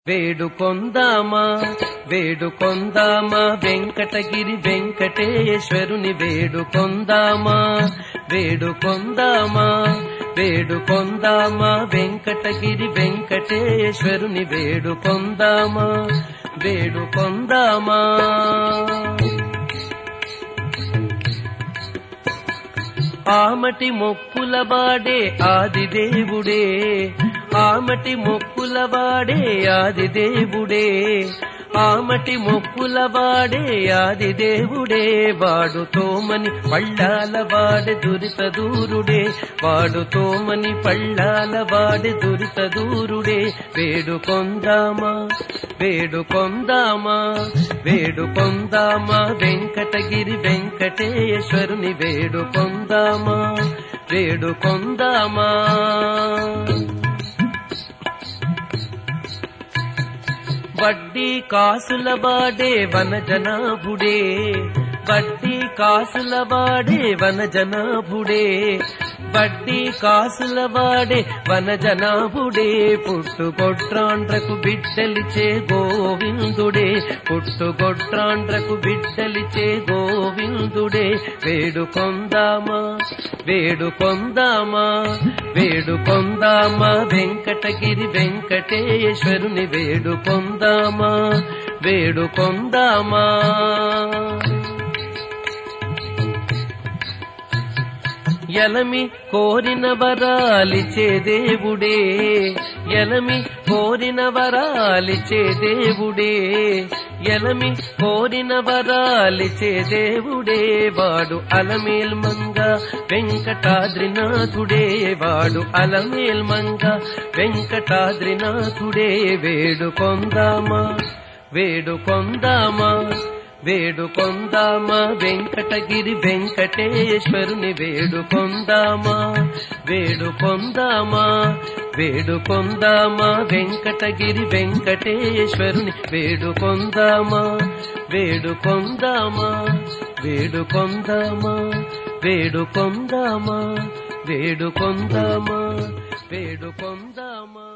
వేడుకొందామా వేడుకొందామా వెంకటగిరి వెంకటేశ్వరుని వేడుకొందామా వేడుకొందామా వేడుకొందామా వెంకటగిరి వెంకటేశ్వరుని వేడుకొందామా వేడుకొందామా ఆమటి మొక్కుల వాడే ఆదిదేవుడే ఆమటి మొక్కుల వాడే ఆదిదేవుడే ఆమటి మొక్కుల వాడే ఆదిదేవుడే వాడు తోమని పళ్ళాల వాడే దురిత దూరుడే వాడు తోమని పళ్ళాల వాడే దురిత దూరుడే వేడుకొందామా వేడుకొందామా వేడుకొందామా వెంకటగిరి వెంకటేశ్వరుని వేడుకొందామా వేడుకొందామా వడ్డీ కాసుల వాడే వనజనాభుడే వడ్డీ కాసుల వాడే వనజనాభుడే వడ్డీ కాసుల వాడే వనజనాభుడే పుట్టుగొట్రాండ్రకు బిడ్డలిచే గోవిందుడే పుట్టుగొట్రాండ్రకు బిడ్డలిచే గోవిందుడే వేడుకొందామా వేడుకొందామా వేడుకొందామా వెంకటగిరి వెంకటేశ్వరుని వేడుకొందామా వేడుకొందామా ఎలమి కోరిన వరాలిచే దేవుడే ఎలమి కోరిన వరాలిచే దేవుడే ఎలమి కోరిన వరాలిచే దేవుడే వాడు అలమేల్ మంగ వెంకటాద్రినాథుడే వాడు అలమేల్ మంగ వెంకటాద్రినాథుడే వేడుకొందామా వేడుకొందామా వేడుకొందామా వెంకటగిరి వెంకటేశ్వరుని వేడుకొందామా వేడుకొందామా వేడుకొందామా వెంకటగిరి వెంకటేశ్వరుని వేడుకొందామా వేడుకొందామా వేడుకొందామా వేడుకొందామా వేడుకొందామా వేడుకొందామా